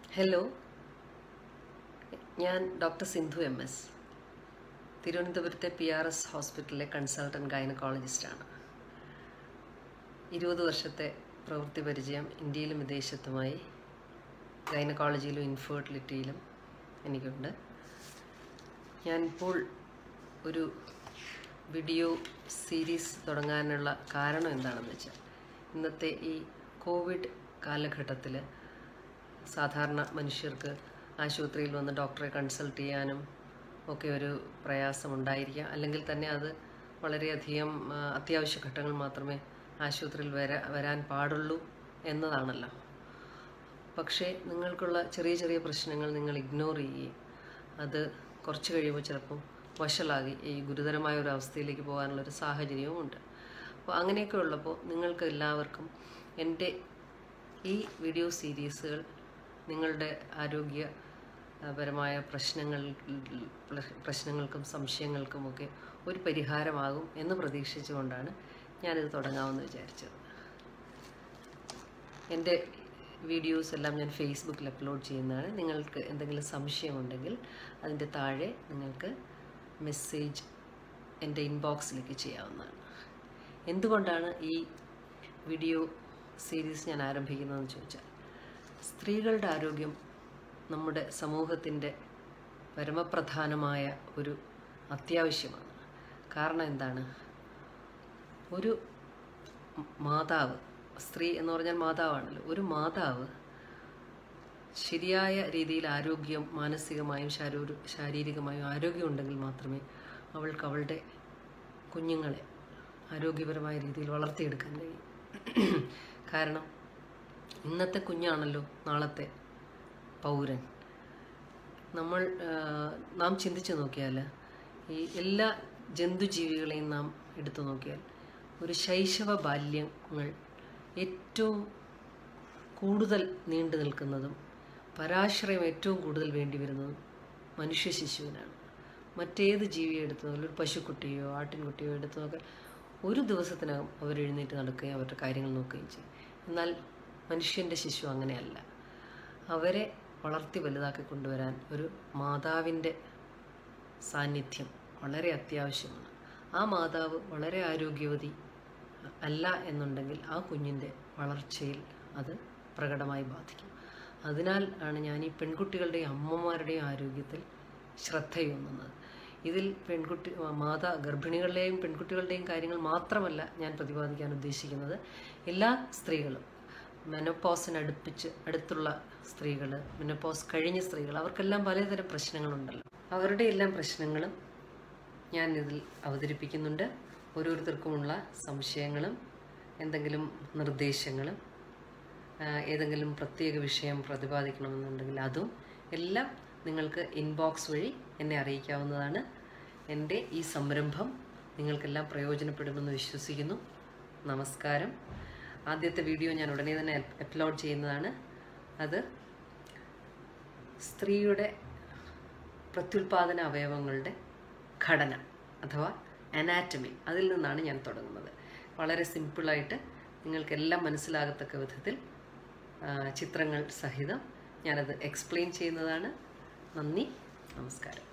hello ഞാൻ doctor Sindhu M S തിരുവനന്തപുരത്തെ P R S ഹോസ്പിറ്റലിലെ കൺസൾട്ടൻറ്റ് ഗൈനക്കോളജിസ്റ്റാണ് ഇരുപത് വർഷത്തെ പ്രവൃത്തി പരിചയം ഇന്ത്യയിലും വിദേശത്തുമായി ഗൈനക്കോളജിയിലും ഇൻഫെർട്ടിലിറ്റിയിലും എനിക്കുണ്ട് ഞാനിപ്പോൾ ഒരു വീഡിയോ സീരീസ് തുടങ്ങാനുള്ള കാരണം എന്താണെന്ന് വെച്ചാൽ ഇന്നത്തെ ഈ കോവിഡ് കാലഘട്ടത്തിൽ സാധാരണ മനുഷ്യർക്ക് ആശുപത്രിയിൽ വന്ന് ഡോക്ടറെ കൺസൾട്ട് ചെയ്യാനും ഒക്കെ ഒരു പ്രയാസമുണ്ടായിരിക്കാം അല്ലെങ്കിൽ തന്നെ അത് വളരെയധികം ആ, അത്യാവശ്യ ഘട്ടങ്ങൾ മാത്രമേ ആശുപത്രിയിൽ വരാ വരാൻ പാടുള്ളൂ എന്നതാണല്ലോ പക്ഷേ നിങ്ങൾക്കുള്ള ചെറിയ ചെറിയ പ്രശ്നങ്ങൾ നിങ്ങൾ ഇഗ്നോർ ചെയ്യുകയും അത് കുറച്ച് കഴിയുമ്പോൾ ചിലപ്പോൾ വഷളാകി ഈ ഗുരുതരമായ ഒരു അവസ്ഥയിലേക്ക് പോകാനുള്ളൊരു സാഹചര്യവും ഉണ്ട് അപ്പോൾ അങ്ങനെയൊക്കെ ഉള്ളപ്പോൾ നിങ്ങൾക്ക് എല്ലാവർക്കും എൻ്റെ ഈ വീഡിയോ സീരീസുകൾ നിങ്ങളുടെ ആരോഗ്യ ആ, പരമായ പ്രശ്നങ്ങൾ പ്രശ്നങ്ങൾക്കും സംശയങ്ങൾക്കുമൊക്കെ ഒരു പരിഹാരമാകും എന്ന് പ്രതീക്ഷിച്ചുകൊണ്ടാണ് ഞാനിത് തുടങ്ങാമെന്ന് വിചാരിച്ചത് എൻ്റെ വീഡിയോസ് എല്ലാം ഞാൻ ഫേസ്ബുക്കിൽ അപ്ലോഡ് ചെയ്യുന്നതാണ് നിങ്ങൾക്ക് എന്തെങ്കിലും സംശയമുണ്ടെങ്കിൽ അതിൻ്റെ താഴെ നിങ്ങൾക്ക് മെസ്സേജ് എൻ്റെ ഇൻബോക്സിലേക്ക് ചെയ്യാവുന്നതാണ് എന്തുകൊണ്ടാണ് ഈ വീഡിയോ സീരീസ് ഞാൻ ആരംഭിക്കുന്നതെന്ന് ചോദിച്ചാൽ സ്ത്രീകളുടെ ആരോഗ്യം നമ്മുടെ സമൂഹത്തിൻ്റെ പരമപ്രധാനമായ ഒരു അത്യാവശ്യമാണ് കാരണം എന്താണ് ഒരു മാതാവ് സ്ത്രീ എന്ന് പറഞ്ഞാൽ മാതാവാണല്ലോ ഒരു മാതാവ് ശരിയായ രീതിയിൽ ആരോഗ്യം മാനസികമായും ശാരീര ശാരീരികമായും ആരോഗ്യം ഉണ്ടെങ്കിൽ മാത്രമേ അവൾക്ക് അവളുടെ കുഞ്ഞുങ്ങളെ ആരോഗ്യപരമായ രീതിയിൽ വളർത്തിയെടുക്കാൻ കഴിയും കാരണം ഇന്നത്തെ കുഞ്ഞാണല്ലോ നാളത്തെ പൗരൻ നമ്മൾ ആ, നാം ചിന്തിച്ചു നോക്കിയാൽ ഈ എല്ലാ ജന്തുജീവികളെയും നാം എടുത്തു നോക്കിയാൽ ഒരു ശൈശവ ബാല്യങ്ങൾ ഏറ്റവും കൂടുതൽ നീണ്ടു നിൽക്കുന്നതും പരാശ്രയം ഏറ്റവും കൂടുതൽ വേണ്ടി വരുന്നതും മനുഷ്യ ശിശുവിനാണ് മറ്റേത് ജീവിയെ എടുത്തു നോക്കിയാൽ ഒരു പശുക്കുട്ടിയോ ആട്ടിൻകുട്ടിയോ എടുത്തു നോക്കിയാൽ ഒരു ദിവസത്തിനകം അവർ എഴുന്നേറ്റ് നടക്കുകയും അവരുടെ കാര്യങ്ങൾ നോക്കുകയും ചെയ്യും എന്നാൽ മനുഷ്യൻ്റെ ശിശു അങ്ങനെയല്ല അവരെ വളർത്തി വലുതാക്കി കൊണ്ടുവരാൻ ഒരു മാതാവിൻ്റെ സാന്നിധ്യം വളരെ അത്യാവശ്യമാണ് ആ മാതാവ് വളരെ ആരോഗ്യവതി അല്ല എന്നുണ്ടെങ്കിൽ ആ കുഞ്ഞിൻ്റെ വളർച്ചയിൽ അത് പ്രകടമായി ബാധിക്കും അതിനാൽ ആണ് ഞാൻ ഈ പെൺകുട്ടികളുടെയും അമ്മമാരുടെയും ആരോഗ്യത്തിൽ ശ്രദ്ധയൂന്നുന്നത് ഇതിൽ പെൺകുട്ടി മാതാ ഗർഭിണികളുടെയും പെൺകുട്ടികളുടെയും കാര്യങ്ങൾ മാത്രമല്ല ഞാൻ പ്രതിപാദിക്കാൻ ഉദ്ദേശിക്കുന്നത് എല്ലാ സ്ത്രീകളും മെനോപോസിന് അടുപ്പിച്ച് അടുത്തുള്ള സ്ത്രീകൾ മെനോപോസ് കഴിഞ്ഞ സ്ത്രീകൾ അവർക്കെല്ലാം പലതരം പ്രശ്നങ്ങളുണ്ടല്ലോ അവരുടെ എല്ലാം പ്രശ്നങ്ങളും ഞാൻ ഇതിൽ അവതരിപ്പിക്കുന്നുണ്ട് ഓരോരുത്തർക്കുമുള്ള സംശയങ്ങളും എന്തെങ്കിലും നിർദ്ദേശങ്ങളും ആ, ഏതെങ്കിലും പ്രത്യേക വിഷയം പ്രതിപാദിക്കണമെന്നുണ്ടെങ്കിൽ അതും എല്ലാം നിങ്ങൾക്ക് ഇൻബോക്സ് വഴി എന്നെ അറിയിക്കാവുന്നതാണ് എൻ്റെ ഈ സംരംഭം നിങ്ങൾക്കെല്ലാം പ്രയോജനപ്പെടുമെന്ന് വിശ്വസിക്കുന്നു നമസ്കാരം ആദ്യത്തെ വീഡിയോ ഞാൻ ഉടനെ തന്നെ അപ്ലോഡ് ചെയ്യുന്നതാണ് അത് സ്ത്രീയുടെ പ്രത്യുൽപാദന അവയവങ്ങളുടെ ഘടന അഥവാ അനാറ്റമി അതിൽ നിന്നാണ് ഞാൻ തുടങ്ങുന്നത് വളരെ സിമ്പിളായിട്ട് നിങ്ങൾക്കെല്ലാം മനസ്സിലാകത്തക്ക വിധത്തിൽ ആ, ചിത്രങ്ങൾ സഹിതം ഞാനത് എക്സ്പ്ലെയിൻ ചെയ്യുന്നതാണ് നന്ദി നമസ്കാരം